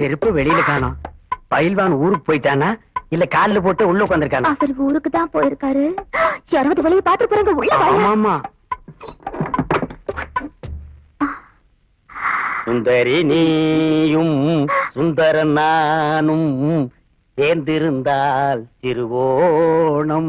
செருப்பு வெளியில காணோம் பயில்வான் ஊருக்கு போயிட்டானா இல்ல கால்ல போட்டு உள்ள உட்காந்துருக்கானா அவர் ஊருக்கு தான் போயிருக்காரு யாராவது வெளியே பாத்து போறாங்க உள்ள வாயா. ஆமா சுந்தரி நீயும் சுந்தர நானும் சேர்ந்திருந்தால் திருவோணம்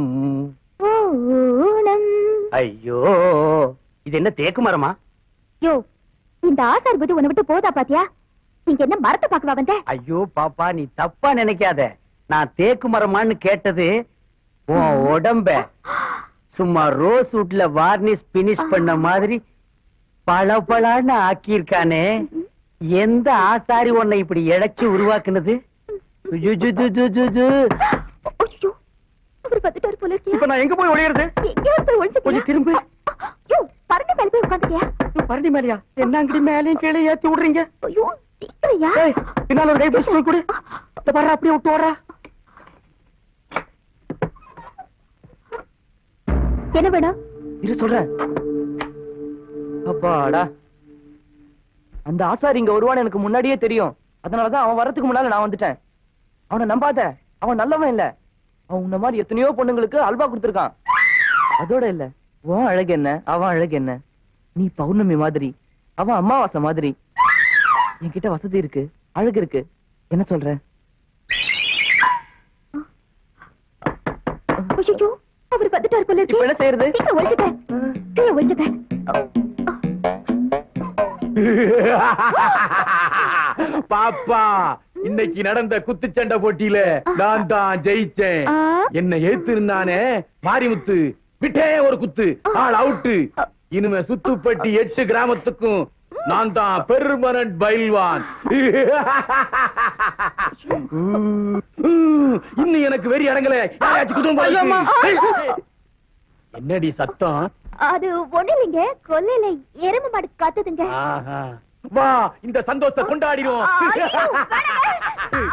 ஓணம் ஐயோ இது என்ன தேக்கு மரமா யோ இந்த ஆசார் புத்தி உன்னை விட்டு போதா பாத்தியா நீங்க என்ன மரத்தை பாக்கவா வந்த ஐயோ பாப்பா நீ தப்பா நினைக்காத நான் தேக்கு மரமான்னு கேட்டது உன் உடம்ப சும்மா ரோஸ் வுட்ல வார்னிஷ் பினிஷ் பண்ண மாதிரி பளபளன்னு ஆக்கியிருக்கானே எந்த ஆசாரி உன்னை இப்படி இழைச்சு உருவாக்குனது ஜு, ஜு, ஜு, ஜு, ஜு, ஜு. ஐயோ அவர் வந்துட்டாரு போல இருக்கியா இப்ப நான் எங்க போய் ஒளியறது எங்கேயோ போய் ஒளிஞ்சுக்கியா? கொஞ்சம் திரும்பு. யோ பரண்டி மேல போய் உட்காந்துட்டியா பரண்டி மேலையா என்ன அங்கடி மேலையும் கீழே ஏத்தி விடுறீங்க ஐயோ சீக்கிரையா ஏய், பின்னால ஒரு கை பிடிச்சு கொடு இந்த பாரு அப்படியே விட்டு வர்றா என்ன வேணும் இரு சொல்றேன் அப்பாடா அந்த ஆசாரி இங்க வருவான்னு எனக்கு முன்னாடியே தெரியும் அதனாலதான் அவன் வரதுக்கு முன்னால நான் வந்துட்டேன் அவனை நம்பாத அவன் நல்லவன் இல்ல அவன் உன்ன மாதிரி எத்தனையோ பொண்ணுங்களுக்கு அல்வா கொடுத்திருக்கான் அதோட இல்ல உன் அழகு என்ன அவன் அழகு என்ன நீ பௌர்ணமி மாதிரி அவன் அமாவாசை மாதிரி என்கிட்ட வசதி இருக்கு அழகு இருக்கு என்ன சொல்ற ஐயோ அவர் வந்துட்டாரு போல இப்ப என்ன இருக்கு செய்யறது சீக்கிரம் ஒளிச்சுக்க கீழே ஒளிச்சுக்க பாப்பா இன்னைக்கு நடந்த குத்துச்சண்டை போட்டியில நான் தான் ஜெயிச்சேன் ஆ. என்ன எழுத்து இருந்தானே மாரிமுத்து விட்டே ஒரு குத்து ஆள் அவுட்டு இனிமே சுத்துப்பட்டி எட்டு கிராமத்துக்கும் நான் தான் பெர்மனன்ட் பயில்வான் இன்னும் எனக்கு வெறி அடங்கல யாராச்சும் குதும் ஐயம்மா. என்னடி சத்தம் அது ஒண்ணு இல்லைங்க கொல்லையில எருமை மாடு கத்துதுங்க ஆஹா. வா இந்த சந்தோஷத்தை கொண்டாடிடுவோம் ஐயோ, வேணாங்க.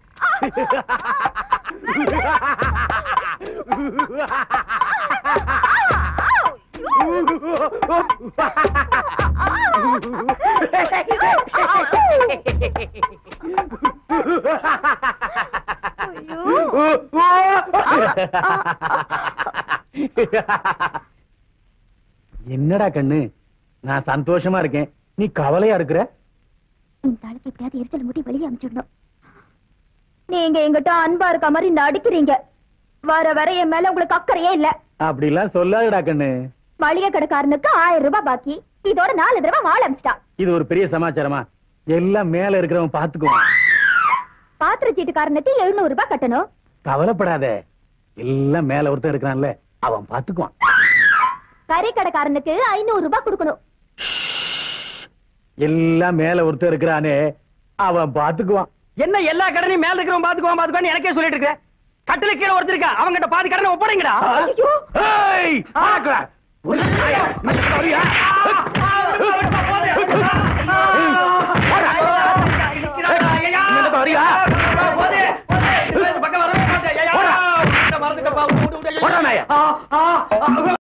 என்னடா கண்ணு நான் சந்தோஷமா இருக்கேன் நீ கவலையா இருக்கிற இந்த ஆளுக்கு எப்படியாவது எரிச்சல் முட்டி வெளியே அனுப்பிச்சிடணும் நீங்க எங்கிட்ட அன்பா இருக்க மாதிரி நடிக்கிறீங்க வர வர என் மேல உங்களுக்கு அக்கறையே இல்ல அப்படிலாம் சொல்லாதடா கண்ணு மளிகை கடைக்காரனுக்கு ஆயிரம் ரூபாய் பாக்கி இதோட நாலு தடவை வாழ அமிச்சிட்டான் இது ஒரு பெரிய சமாச்சாரமா எல்லாம் மேல இருக்கிறவன் பாத்துக்குவான் பாத்திர சீட்டுக்காரனுக்கு எழுநூறு ரூபாய் கட்டணும் கவலைப்படாத எல்லாம் மேல ஒருத்தன் இருக்கிறான்ல அவன் பாத்துக்குவான் கறி கடைக்காரனுக்கு ஐநூறு ரூபாய் கொடுக்கணும் எல்லாம் மேல ஒருத்தன் இருக்கிறானே அவன் பாத்துக்குவான் என்ன எல்லா கடனையும் மேல இருக்கிறவன் பாத்துக்குவான் பாத்துக்குவான்னு எனக்கே சொல்லிட்டு இருக்க கட்டில கீழே ஒருத்தர் இருக்கா அவங்கிட்ட பாதி கடனை ஒப்படைங்கடா ஐயோ ஏய், ஆக்கடா. ஒரு நாயா, இந்த பக்கம் வரியா? போடா. ஏய், இந்த பக்கம் வரியா? போடா நாயா.